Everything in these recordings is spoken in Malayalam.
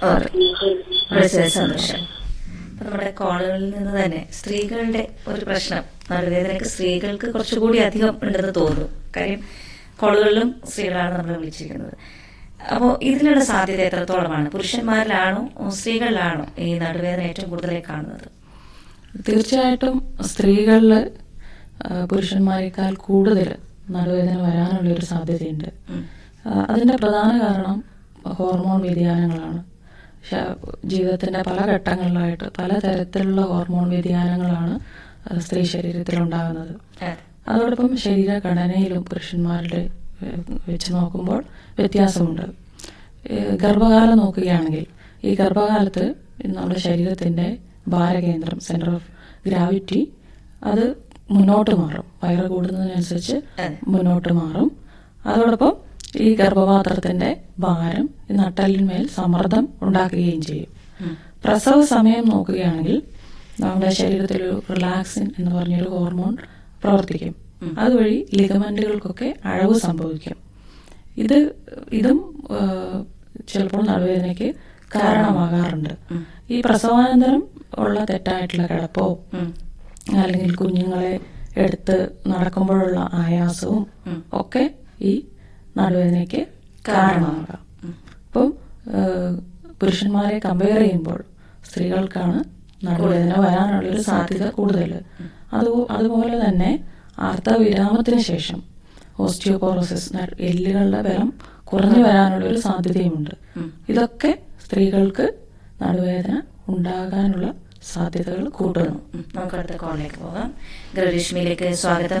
വിളിച്ചത് സന്തോഷം അപ്പൊ നമ്മുടെ കോളുകളിൽ നിന്ന് തന്നെ സ്ത്രീകളുടെ ഒരു പ്രശ്നം നടുവേദനയ്ക്ക് സ്ത്രീകൾക്ക് കുറച്ചുകൂടി അധികം ഉണ്ടെന്ന് തോന്നുന്നു കാര്യം കോളുകളിലും സ്ത്രീകളാണ് നമ്മൾ വിളിച്ചിരിക്കുന്നത് അപ്പോൾ ഇതിനുള്ള സാധ്യത എത്രത്തോളമാണ് പുരുഷന്മാരിലാണോ സ്ത്രീകളിലാണോ ഈ നടുവേദന ഏറ്റവും കൂടുതലായി കാണുന്നത് തീർച്ചയായിട്ടും സ്ത്രീകളിൽ പുരുഷന്മാരെക്കാൾ കൂടുതൽ നടുവേദന വരാനുള്ള ഒരു സാധ്യതയുണ്ട് ഉം. ആ, അതിന്റെ പ്രധാന കാരണം ഹോർമോൺ വ്യതിയാനങ്ങളാണ് ശ- ജീവിതത്തിന്റെ പല ഘട്ടങ്ങളിലായിട്ട് പല തരത്തിലുള്ള ഹോർമോൺ വ്യതിയാനങ്ങളാണ് ആ, സ്ത്രീ ശരീരത്തിൽ ഉണ്ടാകുന്നത് അതെ. അതോടൊപ്പം ശരീരഘടനയിലും പുരുഷന്മാരുടെ ഏഹ്, വെച്ച് നോക്കുമ്പോൾ വ്യത്യാസമുണ്ട് ഏഹ്, ഗർഭകാലം നോക്കുകയാണെങ്കിൽ ഈ ഗർഭകാലത്ത് നമ്മുടെ ശരീരത്തിന്റെ ഭാരകേന്ദ്രം സെന്റർ ഓഫ് ഗ്രാവിറ്റി അത് മുന്നോട്ട് മാറും വയറ് കൂടുന്നതിനനുസരിച്ച് അതെ. മുന്നോട്ട് മാറും അതോടൊപ്പം ഈ ഗർഭപാത്രത്തിന്റെ ഭാരം ഈ നട്ടലിന്മേൽ സമ്മർദ്ദം ഉണ്ടാക്കുകയും ചെയ്യും ഉം. പ്രസവ സമയം നോക്കുകയാണെങ്കിൽ നമ്മുടെ ശരീരത്തിൽ ഒരു റിലാക്സിൻ എന്ന് പറഞ്ഞൊരു ഹോർമോൺ പ്രവർത്തിക്കും ഉം. അതുവഴി ലിഗമെന്റുകൾക്കൊക്കെ അഴവ് സംഭവിക്കും ഇത് ഇതും ആ, ചിലപ്പോൾ നടുവേദനയ്ക്ക് കാരണമാകാറുണ്ട് ഉം. ഈ പ്രസവാനന്തരം ഉള്ള തെറ്റായിട്ടുള്ള കിടപ്പോ ഉം. അല്ലെങ്കിൽ കുഞ്ഞുങ്ങളെ എടുത്ത് നടക്കുമ്പോഴുള്ള ആയാസവും ഉം. ഒക്കെ ഈ നടുവേദനയ്ക്ക് കാരണമാകാം ഉം. അപ്പം ഏഹ്, പുരുഷന്മാരെ കമ്പയർ ചെയ്യുമ്പോൾ സ്ത്രീകൾക്കാണ് നടുവേദന വരാനുള്ളൊരു സാധ്യത കൂടുതൽ അത് അതുപോലെ തന്നെ ആർത്തവിരാമത്തിന് ശേഷം ഓസ്റ്റിയോപോറോസിസ് എല്ലുകളുടെ ബലം കുറഞ്ഞു വരാനുള്ളൊരു സാധ്യതയുമുണ്ട് ഉം. ഇതൊക്കെ സ്ത്രീകൾക്ക് നടുവേദന ഉണ്ടാകാനുള്ള സാധ്യതകൾ കൂട്ടുന്നു ഉം. നമുക്ക് അടുത്ത കോളിലേക്ക് പോകാം ഗൃഹരശ്മിയിലേക്ക് സ്വാഗതം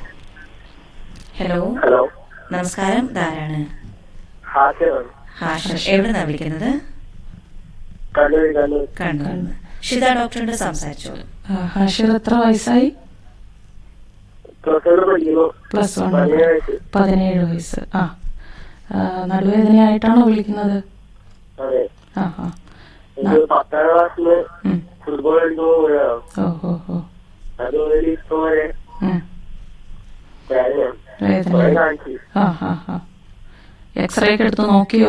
ഹലോ ഹലോ നമസ്കാരം ധാരാണ് ഹാസ്യമാണ് ഹാഷ എവിടുന്നാ വിളിക്കുന്നത് കണ്ണൂർ കണ്ണൂർ കണ്ണൂർ ഷിത ഡോക്ടറോട് സംസാരിച്ചോളൂ ആ, ഹാഷിർ എത്ര വയസ്സായി പ്രൊഫസർ പഠിക്കുന്നു പ്ലസ് വൺ പതിനേഴ് വയസ്സ് പതിനേഴ് വയസ്സ് ആ ആ, നടുവേദനയായിട്ടാണോ വിളിക്കുന്നത് അതെ ആ ആ എനിക്ക് പത്താം ക്ലാസ്സിന് ഉം. ഫുട്ബോൾ കളിക്കുമ്പോൾ വീഴാം ഓ ഓ ഓ അത് ഒരു ഇഷ്ടം പോലെ ഉം. വേദനയാണ് വേദന കുറെ കാണിച്ചു ആ ആ ആ എക്സ്റേ ഒക്കെ എടുത്ത് നോക്കിയോ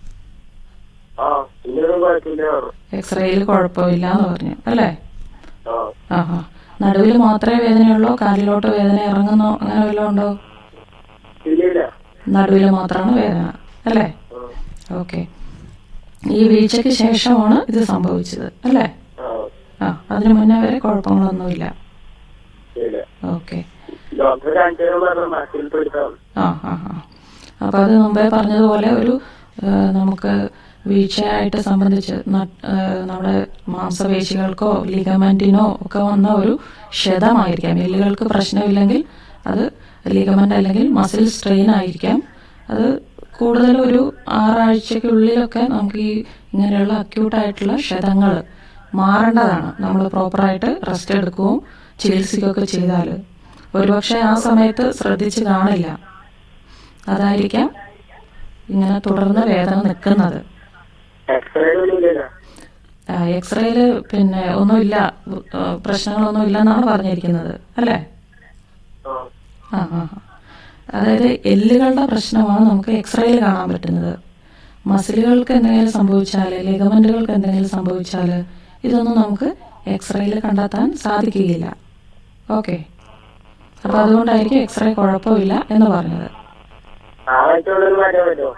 ആ ഇന്നൊന്നും കുഴപ്പമില്ല പറഞ്ഞു. എക്സ്റേയിൽ കുഴപ്പമില്ല എന്ന് പറഞ്ഞു അല്ലേ ആ ആ ആ നടുവിൽ മാത്രമേ വേദനയുള്ളൂ കാലിലോട്ട് വേദന ഇറങ്ങുന്നോ അങ്ങനെ വല്ലതും ഉണ്ടോ ഇല്ല ഇല്ല നടുവിൽ മാത്രമാണ് വേദന അല്ലേ ആ, ഓക്കെ ഈ വീഴ്ചയ്ക്ക് ശേഷമാണ് ഇത് സംഭവിച്ചത് അല്ലേ ആ ആ അതിനു മുന്നേ വരെ കുഴപ്പങ്ങളൊന്നുമില്ല ഇല്ല ഓക്കെ ഡോക്ടറെ കാണിച്ചാലും പറഞ്ഞു മസിൽ പിടുത്തം ആ ആ ആ അപ്പോൾ അത് മുമ്പേ പറഞ്ഞതുപോലെ ഒരു ആ, നമുക്ക് വീഴ്ചയായിട്ട് സംബന്ധിച്ച് ന- ആ, നമ്മുടെ മാംസപേശികൾക്കോ ലിഗമെന്റിനോ ഒക്കെ വന്ന ഒരു ക്ഷതമായിരിക്കാം എല്ലുകൾക്ക് പ്രശ്നമില്ലെങ്കിൽ അത് ലിഗമെന്റ് അല്ലെങ്കിൽ മസിൽ സ്ട്രെയിൻ ആയിരിക്കാം അത് കൂടുതൽ ഒരു ആറാഴ്ചക്കുള്ളിലൊക്കെ നമുക്ക് ഈ ഇങ്ങനെയുള്ള അക്യൂട്ടായിട്ടുള്ള ക്ഷതങ്ങൾ മാറേണ്ടതാണ് നമ്മൾ പ്രോപ്പറായിട്ട് റെസ്റ്റ് എടുക്കുകയും ചികിത്സിക്കുകയൊക്കെ ചെയ്താൽ ഒരുപക്ഷെ ആ സമയത്ത് ശ്രദ്ധിച്ച് കാണില്ല അതായിരിക്കാം ഇങ്ങനെ തുടർന്ന് വേദന നിൽക്കുന്നത് എക്സ്റേ ഒന്നും ഇല്ല എക്സ്റേയിൽ പിന്നെ ഒന്നുമില്ല ആ, പ്രശ്നങ്ങളൊന്നും ഇല്ലെന്നാണ് പറഞ്ഞിരിക്കുന്നത് അല്ലേ ആ ആ ആ ആ. അതായത് എല്ലുകളുടെ പ്രശ്നമാണ് നമുക്ക് എക്സ്റേയിൽ കാണാൻ പറ്റുന്നത് മസിലുകൾക്ക് എന്തെങ്കിലും സംഭവിച്ചാൽ ലിഗമെന്റുകൾക്ക് എന്തെങ്കിലും സംഭവിച്ചാൽ ഇതൊന്നും നമുക്ക് എക്സ്റേയിൽ കണ്ടെത്താൻ സാധിക്കുകയില്ല ഓക്കെ അപ്പൊ അതുകൊണ്ടായിരിക്കും എക്സ്റേ കുഴപ്പമില്ല എന്ന് പറഞ്ഞത് ആഴ്ചയുള്ളത് മാറ്റാൻ പറ്റുമോ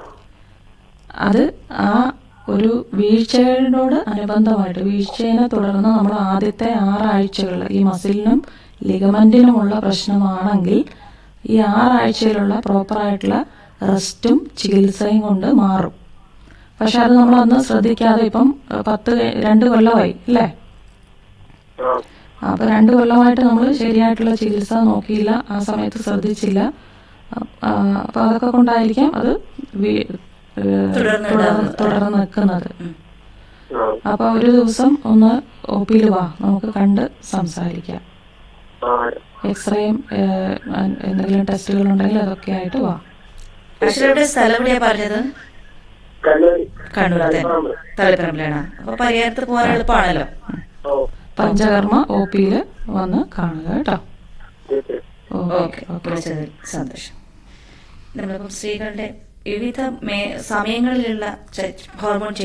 അത് ആ ഒരു വീഴ്ചയോട് അനുബന്ധമായിട്ട് വീഴ്ചയെ തുടർന്ന് നമ്മൾ ആദ്യത്തെ ആറാഴ്ചകൾ ഈ മസിലിനും ലിഗമെന്റിനുമുള്ള പ്രശ്നമാണെങ്കിൽ ഈ ആറാഴ്ചയിലുള്ള പ്രോപ്പറായിട്ടുള്ള റെസ്റ്റും ചികിത്സയും കൊണ്ട് മാറും പക്ഷെ അത് നമ്മൾ അന്ന് ശ്രദ്ധിക്കാതെ ഇപ്പം ഏഹ്, പത്ത് കഴി- രണ്ട് കൊല്ലമായി അല്ലേ ആ അപ്പൊ രണ്ട് കൊല്ലമായിട്ട് നമ്മൾ ശരിയായിട്ടുള്ള ചികിത്സ നോക്കിയില്ല ആ സമയത്ത് ശ്രദ്ധിച്ചില്ല അ- ആ, അപ്പൊ അതൊക്കെ കൊണ്ടായിരിക്കാം അത് വീ- ഏഹ്, തുടർന്ന് തുടർന്ന് തുടർന്ന് നിൽക്കുന്നത് ഉം. ആ അപ്പൊ ഒരു ദിവസം ഒന്ന് ഒ പിയിൽ വാ നമുക്ക് കണ്ട് സംസാരിക്കാം ആ എക്സ്റേയും ഏഹ്, അ- എന്തെങ്കിലും ടെസ്റ്റുകൾ ഉണ്ടെങ്കിൽ അതൊക്കെ ആയിട്ട് വാ അശ്വരുടെ സ്ഥലം എവിടെയാ പറഞ്ഞത് കണ്ണൂർ കണ്ണൂർ തന്നെ തളിപ്പറമ്പ്. തളിപ്പറമ്പിലാണ് അപ്പൊ പരിഹാരത്ത് പോകാൻ എളുപ്പമാണല്ലോ ഓ പഞ്ചകർമ്മ ഒ പിയിൽ വന്ന് കാണുക കേട്ടോ ശരി ഓക്കെ ഓക്കെ ഓക്കെ വിളിച്ചതിൽ സന്തോഷം നമ്മളിപ്പം സ്ത്രീകളുടെ വിവിധ മേ സമയങ്ങളിലുള്ള ചെ- ഹോർമോൺ